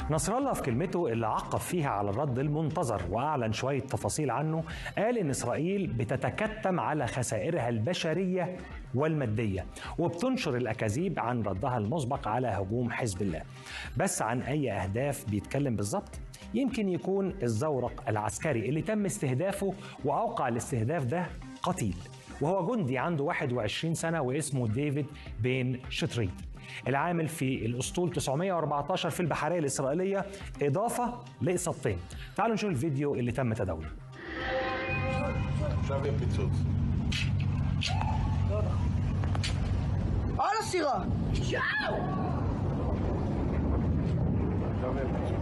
نصر الله في كلمته اللي عقب فيها على الرد المنتظر واعلن شويه تفاصيل عنه قال ان اسرائيل بتتكتم على خسائرها البشريه والماديه وبتنشر الاكاذيب عن ردها المسبق على هجوم حزب الله بس عن اي اهداف بيتكلم بالظبط يمكن يكون الزورق العسكري اللي تم استهدافه واوقع الاستهداف ده قتيل وهو جندي عنده 21 سنه واسمه ديفيد بين شتريت العامل في الاسطول 914 في البحريه الاسرائيليه اضافه لاصابتين تعالوا نشوف الفيديو اللي تم تداوله עכשיו יהיה פיצוץ. על הסירה! עכשיו יהיה פיצוץ.